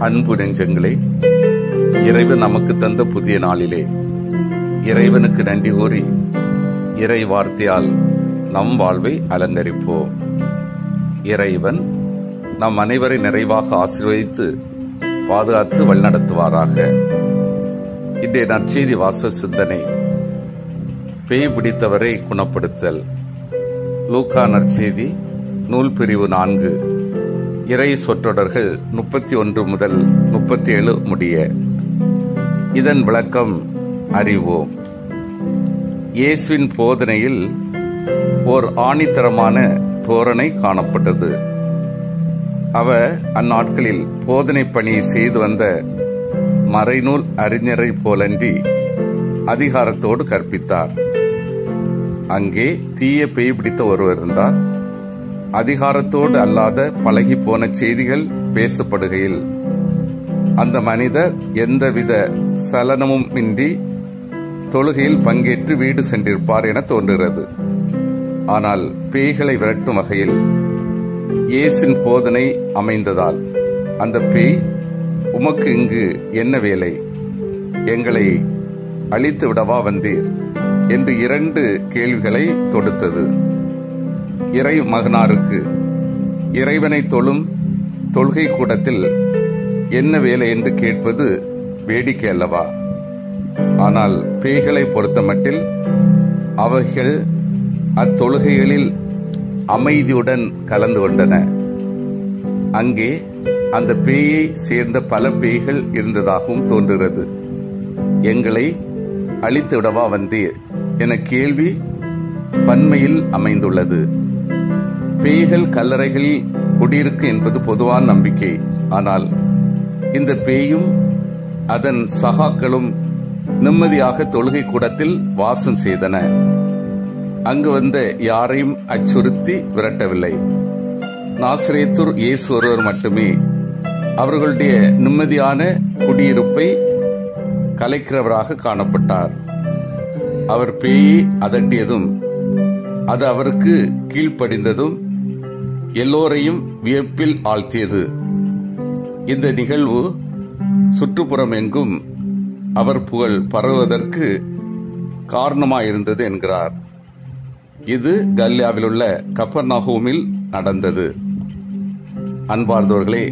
அன்பு நெஞ்சங்களே இறைவன் நமக்கு தந்த புதிய நாளிலே இறைவனுக்கு நன்றி கூறி இறை வார்த்தையால் நம் வாழ்வை அலங்கரிப்போம் இறைவன் நம் அனைவரை நிறைவாக ஆசீர்வதித்து பாதுகாத்து வழிநடத்துவாராக இன்றைய நற்செய்தி வாச சிந்தனை பேய் பிடித்தவரை குணப்படுத்தல் லூக்கா நற்செய்தி நூல் பிரிவு நான்கு இறை சொற்றொடர்கள் முப்பத்தி ஒன்று முதல் முப்பத்தி ஏழு முடிய இதன் விளக்கம் அறிவோம் இயேசுவின் போதனையில் ஓர் ஆணித்தரமான தோரணை காணப்பட்டது அவர் அந்நாட்களில் போதனை பணி செய்து வந்த மறைநூல் அறிஞரை போலன்றி அதிகாரத்தோடு கற்பித்தார் அங்கே தீய பேய் பிடித்த ஒருவர் இருந்தார் அதிகாரத்தோடு அல்லாத பழகி போன செய்திகள் பேசப்படுகையில் அந்த மனிதர் எந்தவித சலனமும் இன்றி தொழுகையில் பங்கேற்று வீடு சென்றிருப்பார் என தோன்றுகிறது ஆனால் பேய்களை விரட்டும் வகையில் இயேசின் போதனை அமைந்ததால் அந்த பேய் உமக்கு இங்கு என்ன வேலை எங்களை அழித்து விடவா வந்தீர் என்று இரண்டு கேள்விகளை தொடுத்தது இறை மகனாருக்கு இறைவனை தொழும் தொழுகை கூடத்தில் என்ன வேலை என்று கேட்பது வேடிக்கை அல்லவா ஆனால் பேய்களை பொறுத்தமட்டில் அவைகள் அத்தொழுகைகளில் அமைதியுடன் கலந்து கொண்டன அங்கே அந்த பேயை சேர்ந்த பல பேய்கள் இருந்ததாகவும் தோன்றுகிறது எங்களை அழித்து விடவா வந்தீர் என கேள்வி பன்மையில் அமைந்துள்ளது பேய்கள் கல்லறைகளில் குடியிருக்கு என்பது பொதுவான நம்பிக்கை ஆனால் இந்த பேயும் அதன் சகாக்களும் நிம்மதியாக தொழுகை கூடத்தில் வாசம் செய்தன அங்கு வந்த யாரையும் அச்சுறுத்தி விரட்டவில்லை நாசிரேத்தூர் இயேசு ஒருவர் மட்டுமே அவர்களுடைய நிம்மதியான குடியிருப்பை கலைக்கிறவராக காணப்பட்டார் அவர் பேயை அதட்டியதும் அது அவருக்கு கீழ்ப்படிந்ததும் எல்லோரையும் வியப்பில் ஆழ்த்தியது இந்த நிகழ்வு சுற்றுப்புறம் எங்கும் அவர் புகழ் பரவுவதற்கு காரணமாயிருந்தது என்கிறார் இது கல்யாவில் உள்ள கப்பர்நகூமில் நடந்தது அன்பார்ந்தவர்களே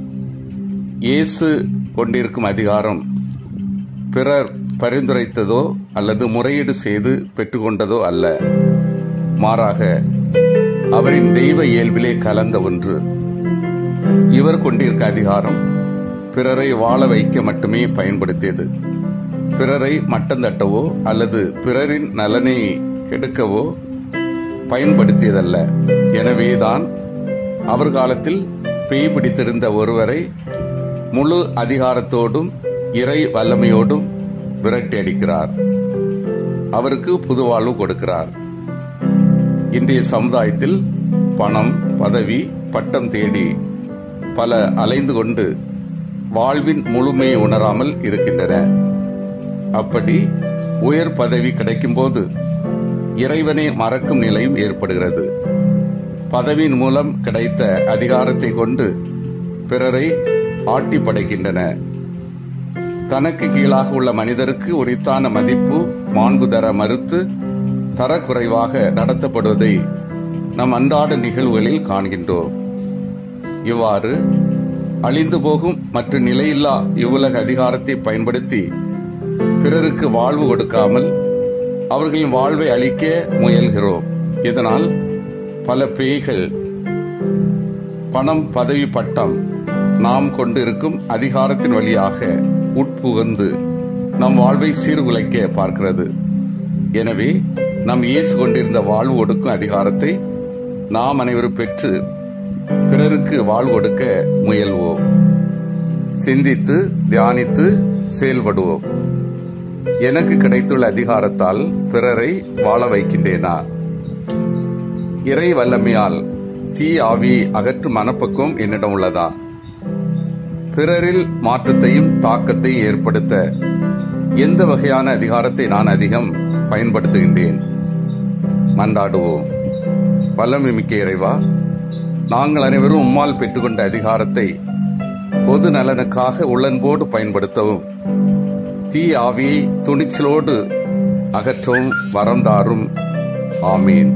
இயேசு கொண்டிருக்கும் அதிகாரம் பிறர் பரிந்துரைத்ததோ அல்லது முறையீடு செய்து பெற்றுக்கொண்டதோ அல்ல மாறாக அவரின் தெய்வ இயல்பிலே கலந்த ஒன்று இவர் கொண்டிருக்க அதிகாரம் பிறரை வாழ வைக்க மட்டுமே பயன்படுத்தியது பிறரை மட்டம் தட்டவோ அல்லது பிறரின் நலனை கெடுக்கவோ பயன்படுத்தியதல்ல எனவேதான் அவர் காலத்தில் பேய் பிடித்திருந்த ஒருவரை முழு அதிகாரத்தோடும் இறை வல்லமையோடும் விரட்டி அடிக்கிறார் அவருக்கு புது வாழ்வு கொடுக்கிறார் இன்றைய சமுதாயத்தில் பணம் பதவி பட்டம் தேடி பல அலைந்து கொண்டு வாழ்வின் முழுமையை உணராமல் இருக்கின்றன அப்படி உயர் பதவி கிடைக்கும் போது இறைவனை மறக்கும் நிலையும் ஏற்படுகிறது பதவியின் மூலம் கிடைத்த அதிகாரத்தை கொண்டு பிறரை ஆட்டி படைக்கின்றன தனக்கு கீழாக உள்ள மனிதருக்கு உரித்தான மதிப்பு மாண்பு தர மறுத்து தரக்குறைவாக நடத்தப்படுவதை நம் அன்றாட நிகழ்வுகளில் காண்கின்றோம் இவ்வாறு அழிந்து போகும் மற்ற நிலையில்லா இவ்வுலக அதிகாரத்தை பயன்படுத்தி பிறருக்கு வாழ்வு கொடுக்காமல் அவர்களின் வாழ்வை அளிக்க முயல்கிறோம் இதனால் பல பேய்கள் பணம் பதவி பட்டம் நாம் கொண்டிருக்கும் அதிகாரத்தின் வழியாக உட்புகுந்து நம் வாழ்வை சீர்குலைக்க பார்க்கிறது எனவே நம் இயேசு கொண்டிருந்த வாழ்வு கொடுக்கும் அதிகாரத்தை நாம் அனைவரும் பெற்று பிறருக்கு வாழ்வு கொடுக்க முயல்வோம் சிந்தித்து தியானித்து செயல்படுவோம் எனக்கு கிடைத்துள்ள அதிகாரத்தால் பிறரை வாழ வைக்கின்றேனா இறை வல்லமையால் தீ ஆவியை அகற்றும் மனப்பக்குவம் என்னிடம் உள்ளதா பிறரில் மாற்றத்தையும் தாக்கத்தையும் ஏற்படுத்த எந்த வகையான அதிகாரத்தை நான் அதிகம் பயன்படுத்துகின்றேன் மன்றாடுவோம் வல்லமை மிக்க இறைவா நாங்கள் அனைவரும் உம்மால் பெற்றுக்கொண்ட அதிகாரத்தை பொது நலனுக்காக உள்ளன்போடு பயன்படுத்தவும் தீய ஆவியை துணிச்சலோடு அகற்றவும் வரம் தாரும் ஆமீன்